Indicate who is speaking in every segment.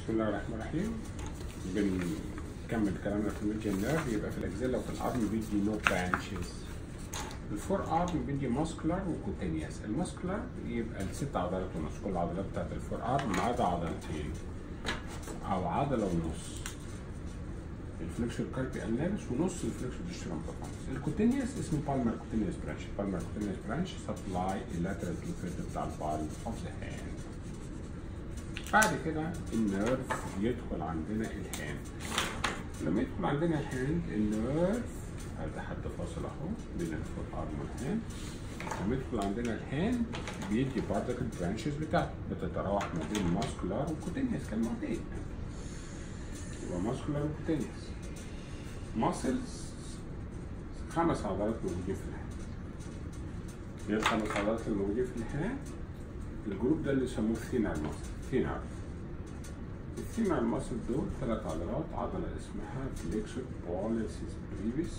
Speaker 1: بسم الله الرحمن الرحيم بنكمل كلامنا في الميديان نيرف يبقى في الاجزاء لو في الارم بيدي نو برانشز الفور ارم بيدي ماسكولار وكوتينيوس الماسكولار يبقى الست عضلات ونص كل العضلات بتاعت الفور ارم ما عدا عضلتين او عضله ونص الفليكسور كاربي انلابس ونص الفليكسور ديسترام بروفانس الكوتينيوس اسمه بالمر كوتينيوس برانش بالمر كوتينيوس برانش سبلاي اللاترال تو ثيرد بتاع البال اوف ذا هاند بعد كده النيرف يدخل عندنا الهاند لما يدخل عندنا الهاند النيرف هذا حد فاصل اهو بين الفوت ارم والهاند لما يدخل عندنا الهاند بيدي بردك البرانشز بتاعته بتتراوح ما بين ماسكولار وكوتينيوس كالمعتاد يبقى ماسكولار وكوتينيوس ماسلز خمس عضلات موجودين في الهاند هي الخمس عضلات اللي موجودين في الهاند الجروب ده اللي يسموه ثينر ماسل ثينر الثينر ماسل دول ثلاث عضلات عضلة اسمها فليكسور بوليسيس بريفيس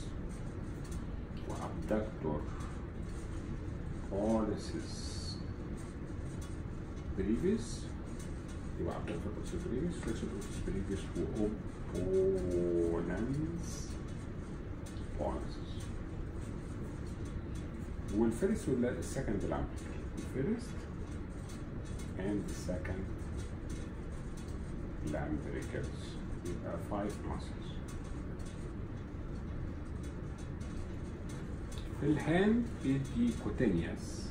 Speaker 1: وابدكتور بوليسيس بريفيس يبقى ابدكتور بوليسيس بريفيس فليكسور بوليسيس بريفيس وأوبوننس بوليسيس والفيرست والسكند لامب الفيرست and the second lumbricals يبقى five muscles في الهاند بيدي كوتينيوس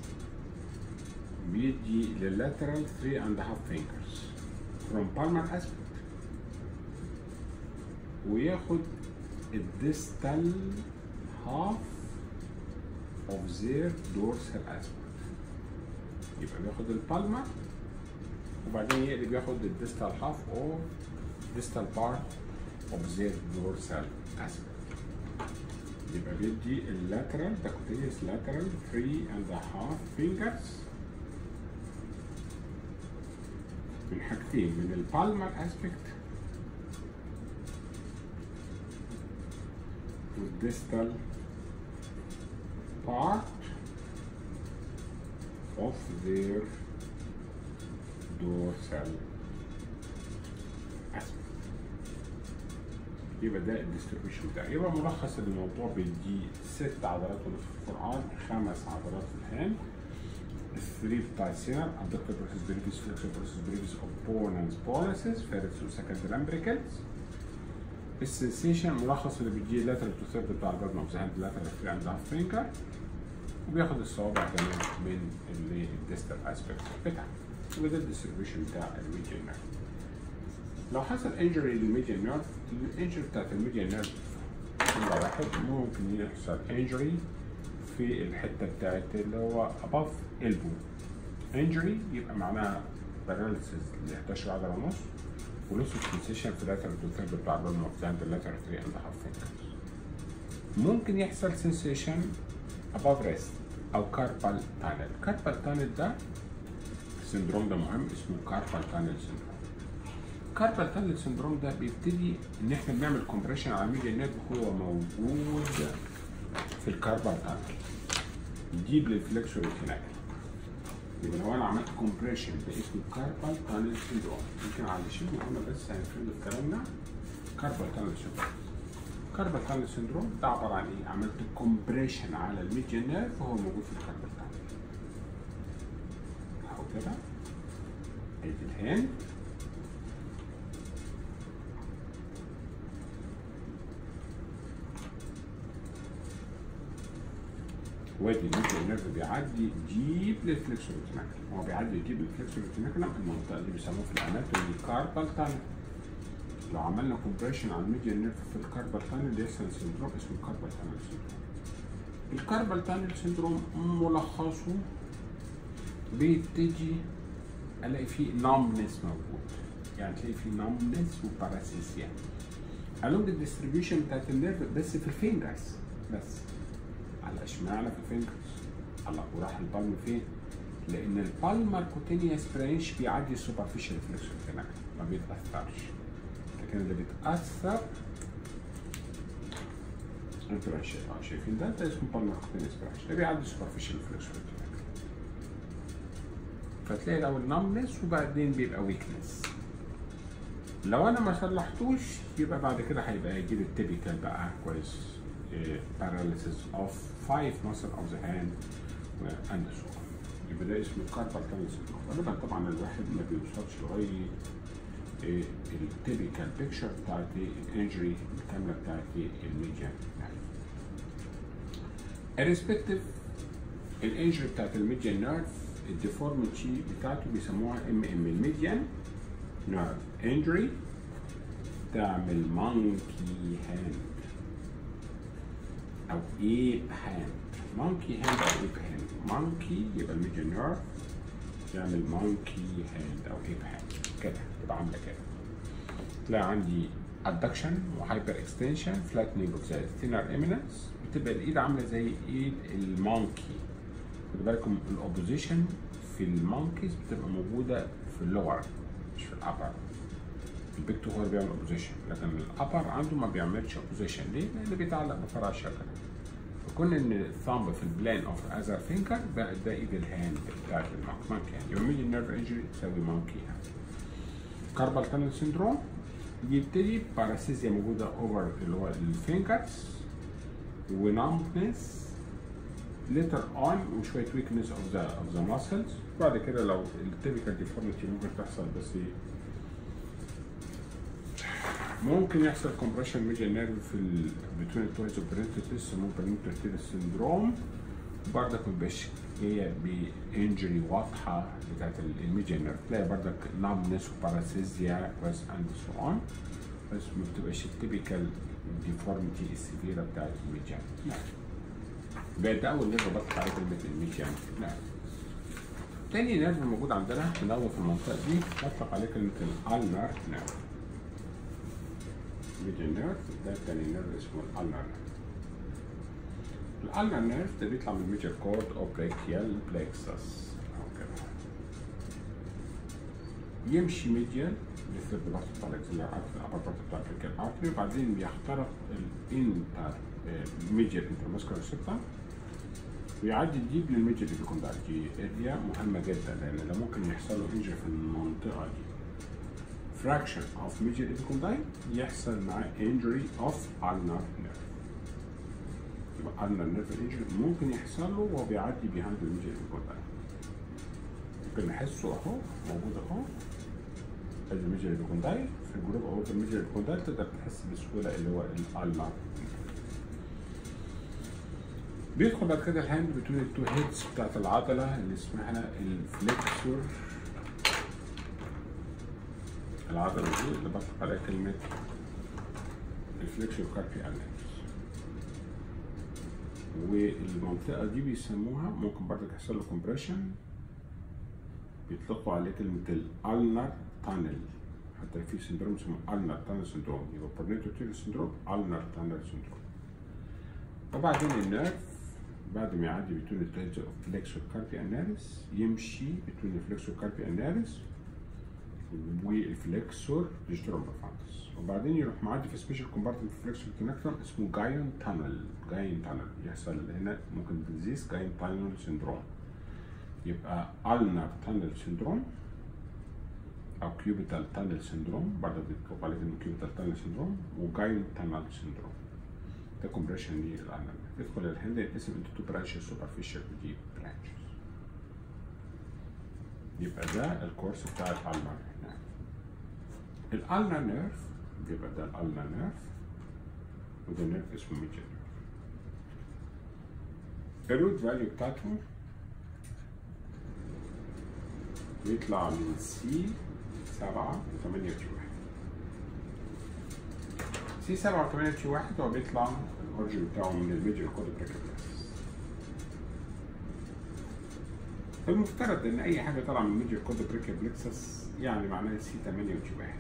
Speaker 1: بيدي لللاترال 3 and a half fingers from palmar aspect وياخد الديستال half of their dorsal aspect يبقى بياخد البالمر وبعدين يقلب ياخد الديستال هاف او ديستال بارت اوف ذير دورسال اسبكت يبقى بيدي اللاترال ده كوتينيوس لاترال 3 اند هاف فينجرز من حاجتين من البالمر اسبكت والديستال part of their dorsal aspect يبقى ده الديستريبيوشن بتاعي يبقى ملخص الموضوع بيدي ست عضلات ونص في القرآن خمس عضلات في الهاند الثري بتاع السينر abductor versus brevis flexor versus brevis opponents policies first وسكند لامبريكلز السنسيشن ملخص اللي بيجي لاترال تو ثيرد بتاع البرن اوف ذا هاند لاترال ثري اند هاف فينجر وبياخد الصوابع كمان من اللي الديستال اسبكت بتاعه وده الديستريبيوشن بتاع الميديان نيرف لو حصل انجري للميديان نيرف الانجري بتاعت الميديان نيرف نمرة واحد ممكن يحصل انجري في الحته بتاعت اللي هو above elbow انجري يبقى معناها باراليسيس ل 11 عضله ونص ولوس سنسيشن في اللاترال تو ثيرد بتاع البلم اوف ذا اللاترال 3 اند هاف فينجرز ممكن يحصل سنسيشن above wrist او كاربال تانل كاربال تانل ده السندروم ده مهم اسمه كاربال تانل سندروم كاربال تانل سندروم ده بيبتدي ان احنا بنعمل كومبريشن على الميديا نيرف وهو موجود في الكاربال تانل ديب للفليكسور الكناكل يبقى لو انا عملت كومبريشن ده اسمه كاربال تانل سندروم يمكن على شيء قلنا بس هنفرد الكلام ده كاربال تانل سندروم كاربال تانل سندروم ده عباره عن ايه؟ عملت كومبريشن على الميديا نيرف وهو موجود في الكاربال تانل اهو كده ادي الهاند وادي الميديا نيرف بيعدي ديب للفليكسور ريتيناكل هو بيعدي ديب للفليكسور ريتيناكل المنطقه اللي بيسموها في الاناتومي كاربال تانل لو عملنا كومبريشن على الميديا نيرف في الكاربال تانل يحصل سندروم اسمه الكاربال تانل سندروم الكاربال تانل سندروم ملخصه بيبتدي الاقي فيه نامنس موجود يعني تلاقي فيه نامنس وباراسيسيا along الديستريبيوشن بتاعت النيرف بس في الفينجرز بس على اشمعنى في الفينجرز الله وراح البالم فين؟ لان البالمر كوتينيوس برانش بيعدي السوبرفيشال فليكسور ما بيتاثرش لكن اللي بيتاثر انتوا اه شايفين ده ده اسمه بالمر كوتينيوس برانش ده بيعدي السوبرفيشال فليكسور فتلاقي الاول نمنس وبعدين بيبقى ويكنس لو انا ما صلحتوش يبقى بعد كده هيبقى يجي لي التيبيكال بقى كويس paralysis of five muscle of the hand and so on يبقى ده اسمه carpal tunnel syndrome غالبا طبعا الواحد ما بيوصلش لغايه التيبيكال بيكتشر بتاعت الانجري الكامله بتاعت الميديان irrespective الانجري بتاعت الميديان نيرف الديفورميتي بتاعته بيسموها ام ام الميديان نيرف انجري تعمل مونكي هاند او ايب هاند مونكي هاند او ايب هاند مونكي يبقى الميديان نيرف يعمل مونكي هاند او ايب هاند كده تبقى عامله كده تلاقي عندي adduction وهايبر اكستنشن flattening of the thinner eminence بتبقى الايد عامله زي ايد المونكي خدوا بالكم الاوبوزيشن في المونكيز بتبقى موجوده في اللور مش في الابر البيك هو اللي بيعمل اوبوزيشن لكن الابر عنده ما بيعملش اوبوزيشن ليه؟ لان بيتعلق بفرع الشجره فكون ان الثامب في البلان اوف اذر فينجر بقى ده ايد الهاند بتاعت المونكي هاند يبقى ميدي نيرف انجري تساوي مونكي هاند كاربال تانل سيندروم يبتدي باراسيزيا موجوده اوفر اللي هو الفينجرز ونامبنس ليتر اون وشويه ويكنس اوف ذا اوف ذا ماسلز بعد كده لو التيبيكال ديفورميتي ممكن تحصل بس ممكن يحصل كومبريشن ميديا نيرف في ال between the toes of parenthesis اسمه parenthesis syndrome برضك ما بيبقاش هي بانجري واضحه بتاعت الميديا نيرف تلاقي برضك نامنس وباراسيزيا بس اند سو اون بس ما بتبقاش التيبيكال ديفورميتي السيفيره بتاعت الميديا نيرف بقت ده اول نيرف بطلق عليه كلمه الميديا نيرف تاني نيرف موجود عندنا في الاول في المنطقه دي بطلق عليه كلمه الالنر نيرف ميديا نيرف ده تاني نيرف اسمه الالنر نيرف الالنر نيرف ده بيطلع من الميجر كورد او براكيال بلكسس او كده يمشي ميديال للثيرد بارت بتاع الاكسلر ارتري الابر بارت بتاع البراكيال ارتري وبعدين بيخترق الانتر ميديال انترماسكولار سيبتا ويعدي الديب للميديال ايبيكوندايل دي اريا مهمه جدا لان ده ممكن يحصل له انجري في المنطقه دي fraction of medial epicondyle يحصل معاه injury of ulnar nerve يبقى ulnar nerve injury ممكن يحصل له وهو بيعدي behind الميديال epicondyle ممكن نحسه اهو موجود اهو ادي الميديال epicondyle في الجروب اهو في الميديال epicondyle تقدر تحس بسهوله اللي هو الالنر بيدخل بعد كده الهاند بتوين التو هيدز بتاعت العضله اللي اسمها الفليكسور العضلة دي اللي بطلق عليها كلمة الفليكسور كاربي النكس والمنطقة دي بيسموها ممكن برضك يحصل له كومبريشن بيطلقوا عليه كلمة الالنر تانل حتى في سندروم اسمه النر تانل سندروم يبقى برنيتو سندروم النر تانل سندروم وبعدين النيرف بعد ما يعدي بتون التهيج اوف فليكسور كاربي اناليس يمشي بتون الفليكسور كاربي اناليس والفليكسور ديجيتال بيرفانتس وبعدين يروح معدي في سبيشال كومبارتمنت في فليكسور كونكتور اسمه جاين تانل جاين تانل يحصل هنا ممكن ديزيز جاين تانل سيندروم يبقى النر تانل سيندروم او كيوبيتال تانل سيندروم برضه بيطلق عليه كلمه كيوبيتال تانل سيندروم وجاين تانل سيندروم ده كومبريشن للالنر يدخل الهند يتقسم انتو تو برانشز سوبرفيشال وديب برانشز يبقى ده الكورس بتاع الالنر الالنا نيرف بيبقى ده الالنا نيرف وده نيرف اسمه ميديال نيرف الروت فاليو بتاعته بيطلع من سي سبعة وثمانية وتي واحد سي سبعة وثمانية وتي واحد هو بيطلع الأورجن بتاعه من الميديال كود بريكابلاس المفترض ان اي حاجه طالعه من ميديال كود بريكابلكسس يعني معناها سي 8 وتي 1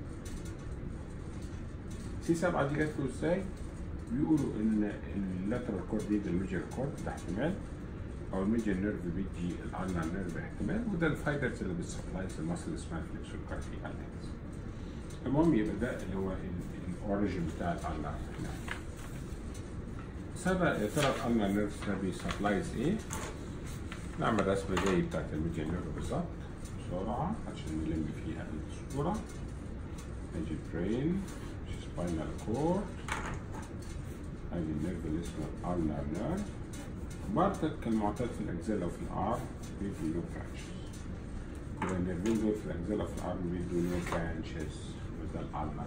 Speaker 1: سي 7 دي جات له ازاي؟ بيقولوا ان اللاترال كورد دي الميديال كورد ده احتمال او الميديال نيرف بيدي الالنا نيرف احتمال وده الفايبرز اللي بتسبلايز المصل اسمها الفليكسور كاربي النكس المهم يبقى ده اللي هو الاوريجن بتاع الالنا نيرف سبع يا ترى الالنا نيرف ده بيسبلايز ايه؟ نعمل رسمة زي بتاعت الميديان نيرف بالظبط بسرعة عشان نلم فيها الصورة ادي برين سباينال كورد ادي النيرف اللي اسمه النر نيرف برضك كالمعتاد في الاجزاء وفي الار بيدي نو برانشز يبقى النيرفين دول في الاجزاء وفي الار بيدوا نو برانشز وده الالنر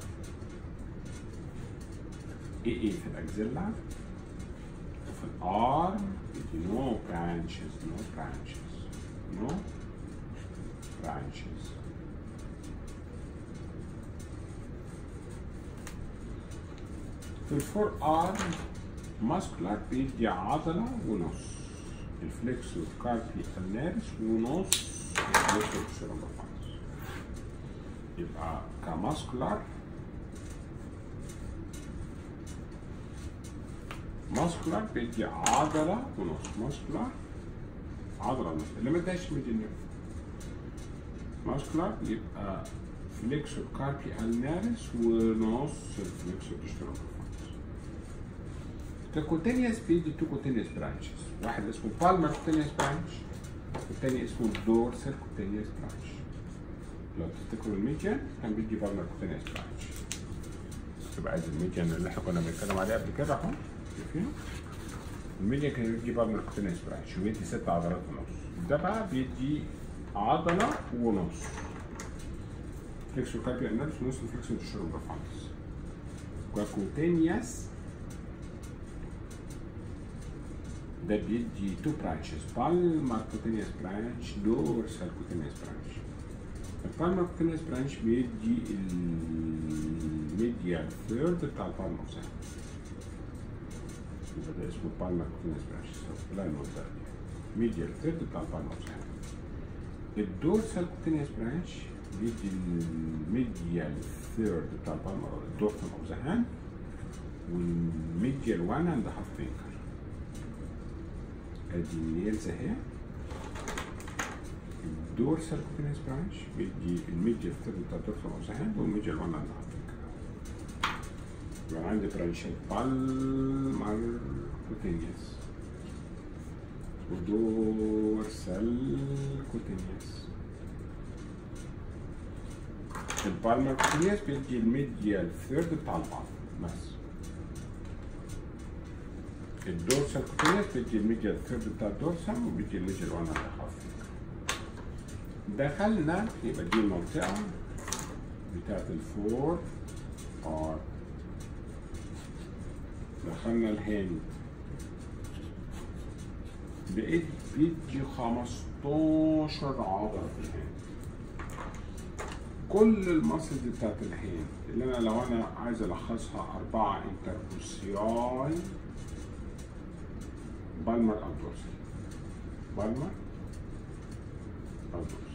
Speaker 1: ايه ايه في الاجزيلا وفي الار بيدي نو برانشز نو برانشز نو برانشز في الفور ار ماسكولار بيدي عضلة ونص الفليكسور كاربي النارس ونص الفليكسور سيرامبرفانس يبقى كماسكولار ماسكولار بيدي عضلة ونص ماسكولار عضلة ونص اللي ما اداش ميدي ماسكولار يبقى فليكسور كاربي النارس ونص الفليكسور ديسترومبرفانس ككوتينيوس بيدي تو كوتينيوس برانشز واحد اسمه بالمر كوتينيوس برانش والتاني اسمه دورسال كوتينيوس برانش لو تفتكروا الميديان كان بيدي بالمر كوتينيوس برانش تبقى عايز الميديان اللي احنا كنا بنتكلم عليه قبل كده اهو شايفين الميديان كان بيدي بالمر كوتينيوس برانش ويدي ست عضلات ونص ده بقى بيدي عضلة ونص فليكسور كاربي انالس ونص الفليكسور ديشروبرفانس كوتينيوس ده بيدي تو برانشز بالمر كوتينيوس برانش دورسال كوتينيوس برانش البالمر كوتينيوس برانش بيدي الميديال ثيرد بتاع البالمر اوف يبقى ده اسمه بالمر كوتينيوس برانش لا المنطقة دي ميديال ثيرد بتاع البالمر اوف الدورسال كوتينيوس برانش بيدي الميديال ثيرد بتاع البالمر الدورسال اوف ذا هاند والميديال 1 اند هاف فينجر ادي النيلز اهي الدورسال كوتينيوس برانش بيدي الميديال ثيرد بتاع الدورسال اوف ذا هاند والميديال 1 اند هاف فينجر يبقى عندي برانشات بالمر كوتينيوس ودورسال كوتينيوس البالمر كوتينيوس بيدي الميديال ثيرد بتاع البالم بس الدورسال كوتينيوس بيدي الميديال ثيرد بتاع الدورسال وبيدي الميديال وانا خف دخلنا يبقى دي المنطقة بتاعت الفور ار دخلنا الهند بقيت بيدي 15 عضلة في الهند كل المسلز بتاعت الهند اللي انا لو انا عايز الخصها اربعة انتركوسياي بالمر او دورسال بالمر او دورسال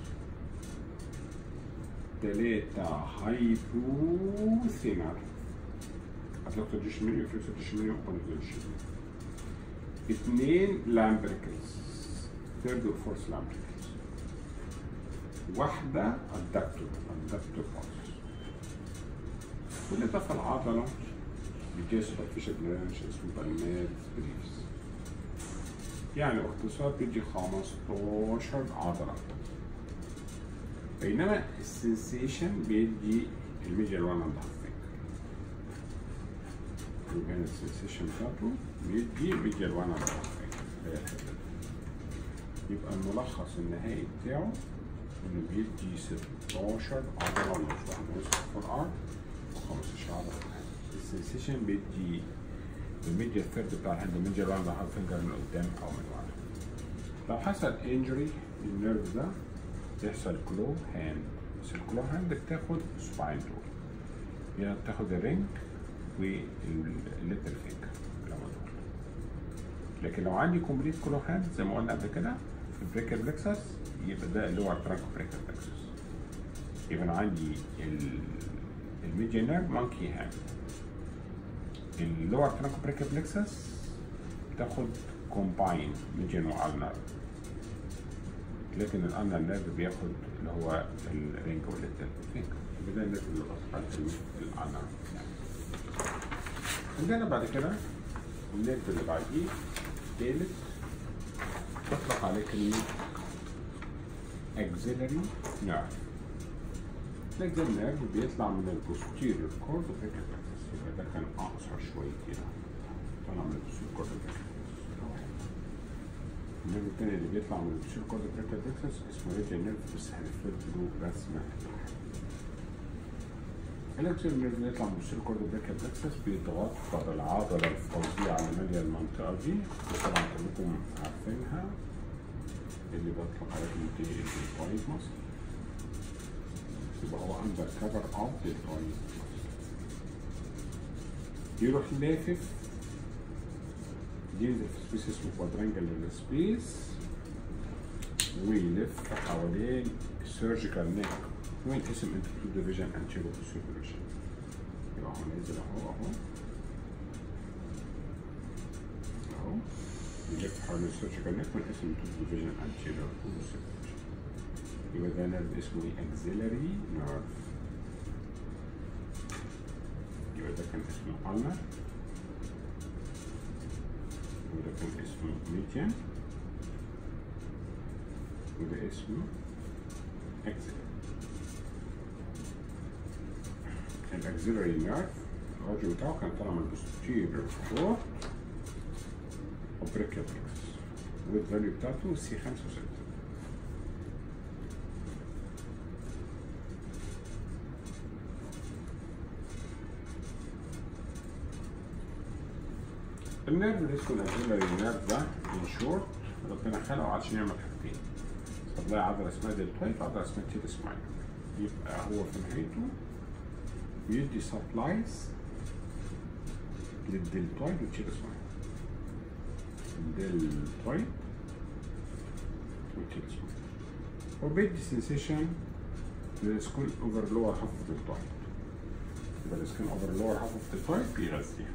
Speaker 1: تلاتة هايبوثينر اتلقى جشمية وفلوسة جشمية وقناة جشمية اثنين لامبريكلز ثيرد وفورث لامبريكلز واحدة الدكتور الدكتور بارس بالإضافة العضلة بيجي سوبرفيشال برانش اسمه بالمات بريفز يعني باختصار بيجي 15 عضلة بينما السنسيشن بيدي الميديال وان اند هاف يبقى هنا السنسيشن بتاعته بيدي ميديال وان اند هاف يبقى الملخص النهائي بتاعه انه بيدي 16 عضله ونص واحده ونص في الارم و15 عضله في الهاند السنسيشن بيدي الميديا ثيرد بتاع الهاند الميديا راوند هاف فينجر من قدام او من ورا لو حصل انجري للنيرف ده يحصل كلو هاند بس الكلو هاند بتاخد سباين دول يعني بتاخد الرينج والليتل فينجر لما دول لكن لو عندي كومبليت كلو هاند زي ما قلنا قبل كده في البريكر بلكسس يبقى ده اللي هو الترانك بريكر بلكسس يبقى انا عندي الميديا نيرف مونكي هاند اللور ترانك بريكر بلكسس تاخد كومباين ميديان والنر لكن الالنر نيرف بياخد اللي هو الرينج والليتل فينجر يبقى ده النيرف اللي بصحى الالنر عندنا بعد كده النيرف اللي بعديه تالت تطلق عليه كلمة auxiliary nerve الاكزيال نيرف بيطلع من البوستيريور كورد وبريكال بلكسس يبقى ده كان اقصر شويه كده طلع من البوستيريور كورد وبريكال النيرف التاني اللي بيطلع من البوستيريور كورد وبريكال بلكسس اسمه ريديال نيرف بس هنفرد له رسمه الاكزيال نيرف اللي يطلع من البوستيريور كورد وبريكال بلكسس بيتغطى بالعضله الفظيعه اللي ماليه المنطقه دي طبعا كلكم عارفينها اللي بطلق عليها دي الدلتويد مصر يبقى هو اندر كفر اوف دلتويد يروح لافف ينزل في سبيس اسمه كوادرانجل سبيس ويلف حوالين السيرجيكال نيك وينقسم انتو تو ديفيجن انتيرو بوستيريور ديفيجن يبقى هو نازل اهو اهو اهو يلف حوالين السيرجيكال نيك وينقسم انتو تو ديفيجن انتيرو بوستيريور ديفيجن يبقى ده نيرف اسمه ايه اكزيلاري نيرف يبقى ده كان اسمه ulnar وده كان اسمه median وده اسمه axillary الاكزيلاري نيرف الراديو بتاعه كان طالع من البوستيريور كورد وبريكيال بلكس والفاليو بتاعته سي 5 و 6 النيرف اللي اسمه الاكزيلاري نيرف ده ان شورت ربنا خلقه عشان يعمل حاجتين سبلاي عضله اسمها دلتويد وعضله اسمها تيرس ماينر يبقى هو في نهايته بيدي سبلايز للدلتويد والتيرس ماينر الدلتويد والتيرس ماينر وبيدي سنسيشن للسكول اوفر لور هاف اوف دلتويد يبقى السكين اوفر لور هاف اوف دلتويد بيغذيها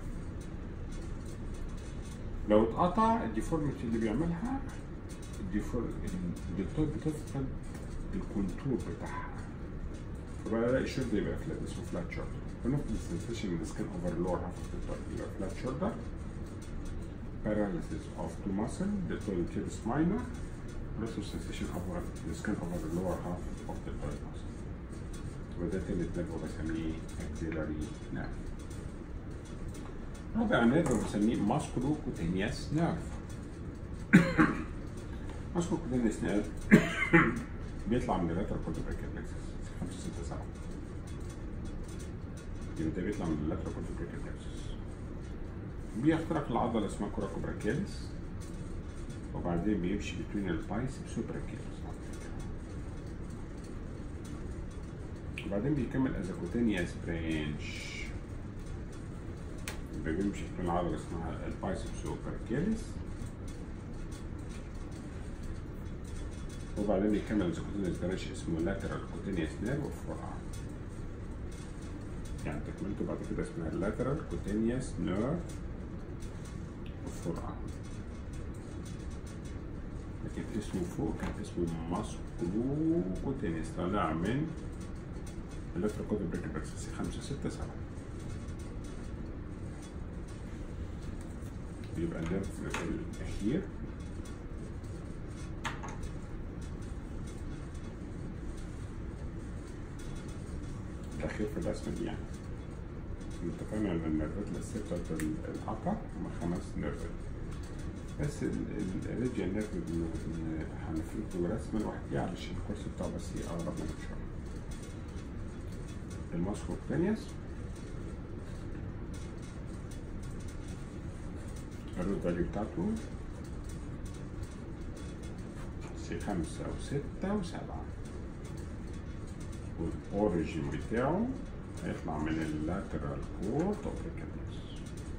Speaker 1: لو اتقطع الديفورميتي اللي بيعملها الديفور الدكتور بتفقد الكونتور بتاعها فبقى الاقي الشولدر يبقى فلات اسمه فلات شولدر ونفقد السنسيشن من السكين اوفر لور هاف اوف الدكتور يبقى فلات شولدر paralysis of two muscle deltoid teres minor loss of sensation over the skin over the lower half of the deltoid muscle وده تالت نيرف بسميه axillary nerve رابع نيرف بسميه ماسكولو كوتينياس نيرف ماسكولو كوتينياس نيرف بيطلع من اللاتر كورتيكال بلكسس 5 6 7 يبقى ده بيطلع من اللاتر كورتيكال بلكسس بيخترق العضله اسمها كوراكوبراكياليس وبعدين بيمشي بين البايسبس وبراكياليس وبعدين بيكمل از كوتينياس برانش يبقى بيمشي في العضلة اسمها البايسبس وبركيلس وبعدين يكمل الكوتينيوس برانش اسمه لاترال كوتينيوس نيرف وفرع يعني تكملته بعد كده اسمها اللاترال كوتينيوس نيرف وفرع لكن اسمه فوق كان اسمه ماسكولو كوتينيوس طالع من اللاترال كوتينيوس بريكل 5 6 7 بيبقى النيرف الأخير الأخير في الرسمة دي يعني اتفقنا إن النيرفات الأساسية بتاعت الأبر هما خمس نيرفات بس الريجيال نيرف هنفرد له رسمة لوحديها علشان الكورس بتاعه بس يقرب منك شوية الماسكو كتانيوس الرود فاليو بتاعته سي خمسة وستة وسبعة والأوريجين بتاعه هيطلع من اللاترال كورت اوف الكابلس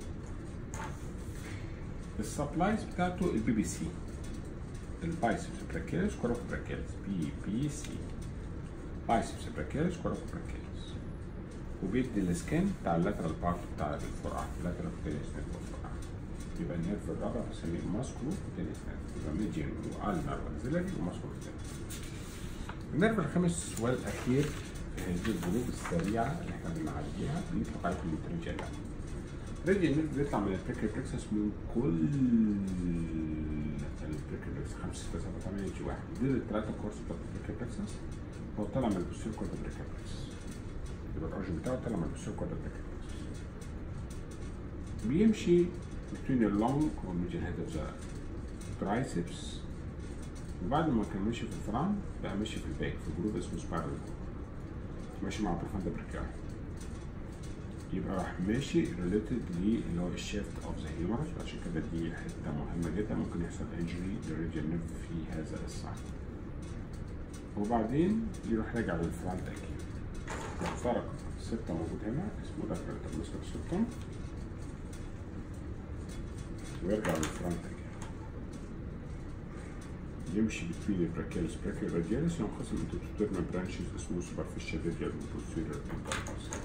Speaker 1: السبلايز بتاعته البي بي سي البايسبس براكيلس كوروكو براكيلس بي بي سي بايسبس براكيلس كوروكو براكيلس وبيدي السكان بتاع اللاترال بارت بتاع الفرع اللاترال كوتينيوس نيرف يبقى النيرف الرابع بسميه ماسكولو كوتينيوس نيرف يبقى ميديان والنر واكزيلاري وماسكولو كوتينيوس النيرف الخامس والاخير في هذه الجروب السريعه اللي احنا بنعديها بيطلق عليه الريجيال الريجيال نيرف بيطلع من البريكل بلكسس من كل البريكل بلكسس 5 6 7 8 جي 1 دول الثلاثه كورس بتاعت البريكل بلكسس هو طالع من البوستير كورت بريكل بلكسس الاوريجن بتاعه طلع من البوستيريور كوادريكال بيمشي between the long or middle head of the triceps وبعد ما كان ماشي في الفرونت بقى ماشي في الباك في جروب اسمه سبايرال ماشي مع بروفاندا بريكاي يبقى راح ماشي ريليتد اللي هو الشيفت اوف ذا هيومرس عشان كده دي حته مهمه جدا ممكن يحصل انجري للريجن نيرف في هذا السايد وبعدين يروح راجع للفرونت اكيد لو فرق ستة موجود هنا اسمه ده كريتال سبتم ويرجع للفرونت اكيد يمشي between البراكيالس brachial radialis ينقسم into two terminal branches اسمه superficial radial و posterior intercostal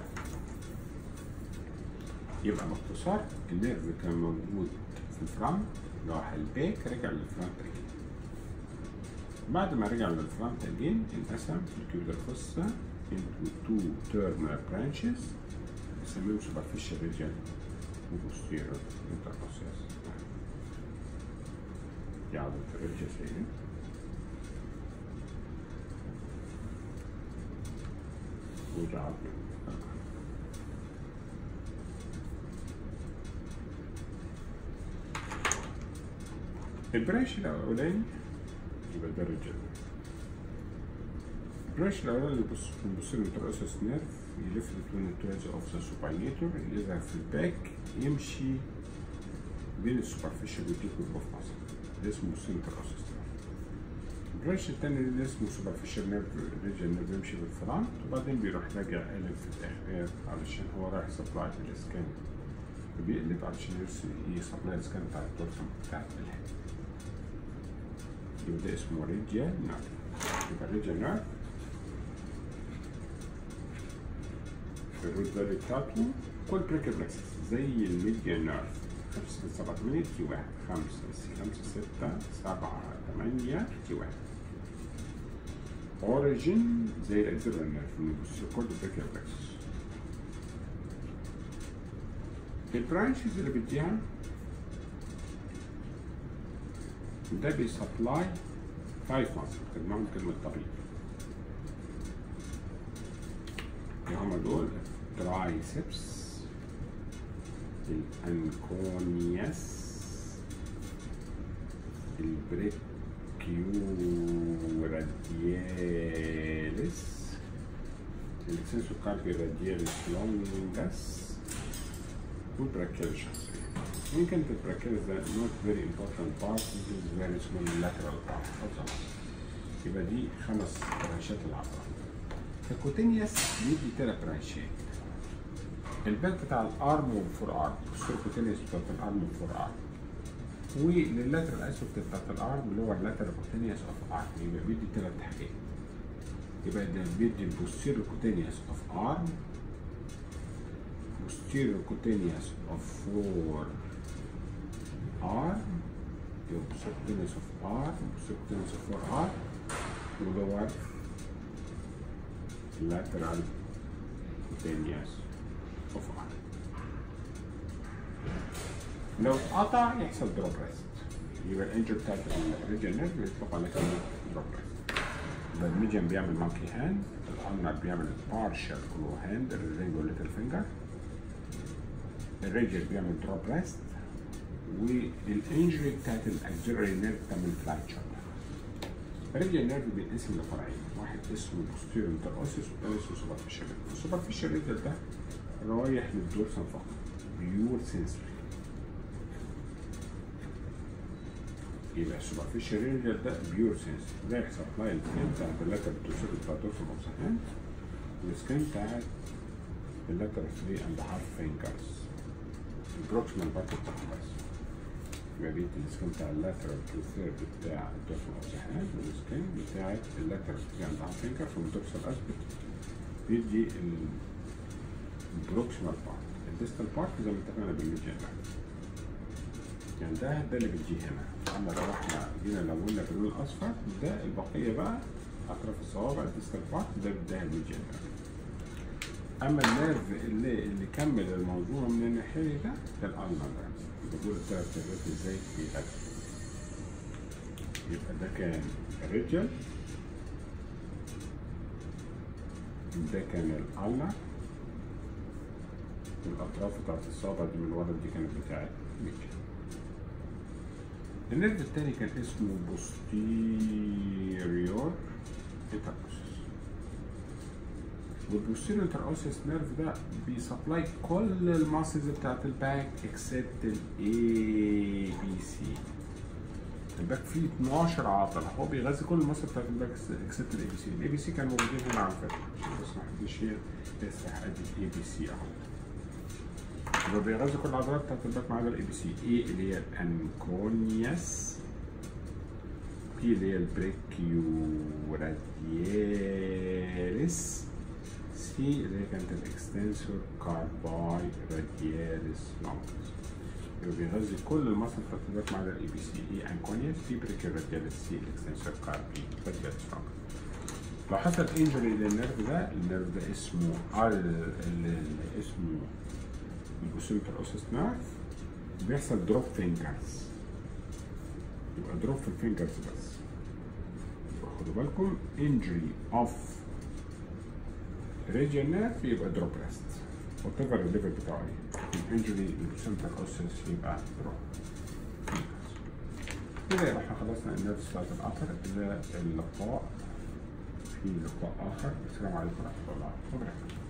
Speaker 1: يبقى باختصار النيرف كان موجود في الفرونت راح الباك رجع للفرونت اجين بعد ما رجع للفرونت اجين انقسم الكيوبيتال فوسا into two terminal branches نسميهم superficial radial و posterior intercostal دي عضلة الرجل سيدي ودي عضلة البرانش الأولاني يبقى ده الرجل البرانش الأولاني اللي بص بنبص له الترأسس نيرف يلف بين التويز اوف ذا سوباينيتور اللي يظهر في الباك يمشي بين السوبرفيشال والديكور اوف ماسل ده اسمه سنتر اسيستر البرانش التاني اللي اسمه سوبرفيشال نيرف ريجن نيرف بيمشي بالفرونت وبعدين بيروح راجع قلب في الاخر علشان هو رايح سبلاي في الاسكان بيقلب علشان يسبلاي الاسكان بتاع الدورسم بتاعت الهيد يبقى ده اسمه ريجيال نيرف يبقى الريجيال نيرف الروت فالي بتاعته كل بريكابلكسس زي الميديان نيرف خمسة سبعة ثمانية تي واحد خمسة خمسة ستة سبعة ثمانية تي واحد اوريجين زي الاكزيلر نيرف من السيكورد بريكابلكسس البرانشز اللي بديها ده بيسبلاي فايف ماسل كلمهم كلمة طبيب هما دول ترايسبس الانكونياس البريكيو رادياليس السنسو كاربي رادياليس لونجاس والبراكياليس مين كانت البراكياليس ده not very important part this is very small lateral part يبقى دي خمس برانشات العضلة الكوتينياس بيدي تلات برانشات الباك بتاع الارم والفور ارم السيركوتينيوس بتاعت الارم والفور ارم ولللاترال اسفلت بتاعت الارم اللي هو اللاترال كوتينيوس اوف ارم يبقى بيدي ثلاث حاجات يبقى ده بيدي البوستيريور كوتينيوس اوف ارم posterior cutaneous of four arm يبقى posterior cutaneous of arm posterior cutaneous of four arm ودور lateral cutaneous of arm لو اتقطع يحصل دروب ريست يبقى الانجر بتاعت الريجن نيرف يطلق على كلمة دروب ريست يبقى الميديان بيعمل مونكي هاند الارنر بيعمل بارشال كلو هاند الرينج والليتل فينجر الريجل بيعمل دروب ريست والانجري بتاعت الاكزيلري نيرف بتعمل فلاكشر الريجل نيرف بينقسم لفرعين واحد اسمه بوستيريور انتروسيس والتاني اسمه سوبرفيشال السوبرفيشال ريجل ده رايح للدورسال فقط بيور سنسوري يبقى السوبرفيشال ريجل ده بيور سنسوري ده يحصل سبلاي السكين بتاعت اللاتر بتوصل بتاع الدورسال اوف والسكين بتاعت اللاتر 3 اند هاف فينجرز البروكسيمال بارت بتاعها بس يبقى دي السكين بتاع اللاترال تو ثيرد بتاع الدورسال اوف والسكين بتاعت اللاتر 3 اند هاف فينجر from الدورسال اسبكت بيدي البروكسيمال بارت الديستال بارت زي ما اتفقنا بالميديان يعني ده ده اللي بتجي هنا اما لو احنا جينا لوننا باللون الاصفر ده البقيه بقى اطراف الصوابع الديستال بارت ده ده الميديان اما النيرف اللي اللي كمل الموضوع من الناحيه ده ده الالما يبقى دول الثلاث نيرفات ازاي بيأكل يبقى ده كان الرجل ده كان الالما الاطراف بتاعت الصابع دي من ورا دي كانت بتاعت ميديا النيرف التاني كان اسمه posterior interosseous والبوستيريور انتروسيس نيرف ده بيسبلاي كل الماسلز بتاعت الباك اكسبت الاي بي سي الباك فيه 12 عضله هو بيغذي كل الماسل بتاعت الباك اكسبت الاي بي سي الاي بي سي كانوا موجودين هنا على فكره بس ما حدش يسرح ادي الاي بي سي اهو يبقى بيغذي كل العضلات بتاعت الباك ما عدا الاي بي سي اي اللي هي الانكونياس بي اللي هي البريكيو رادياليس سي اللي هي كانت الاكستنسور كارباي رادياليس لونجس يبقى بيغذي كل المصل بتاعت الباك ما عدا الاي بي سي اي انكونياس بي بريكيو رادياليس سي الاكستنسور كاربي رادياليس لونجس لو حصل انجري للنيرف ده النيرف ده اسمه ال اللي اسمه البوسيمتر اوسس نيرف بيحصل دروب فينجرز يبقى دروب في الفينجرز بس يبقى خدوا بالكم انجري اوف ريجيال نيرف يبقى دروب ريست وات ايفر الليفل بتاعه ايه الانجري البوسيمتر اوسس يبقى دروب كده يبقى احنا خلصنا النيرفز بتاعت القطر الى اللقاء في لقاء اخر السلام عليكم ورحمه الله وبركاته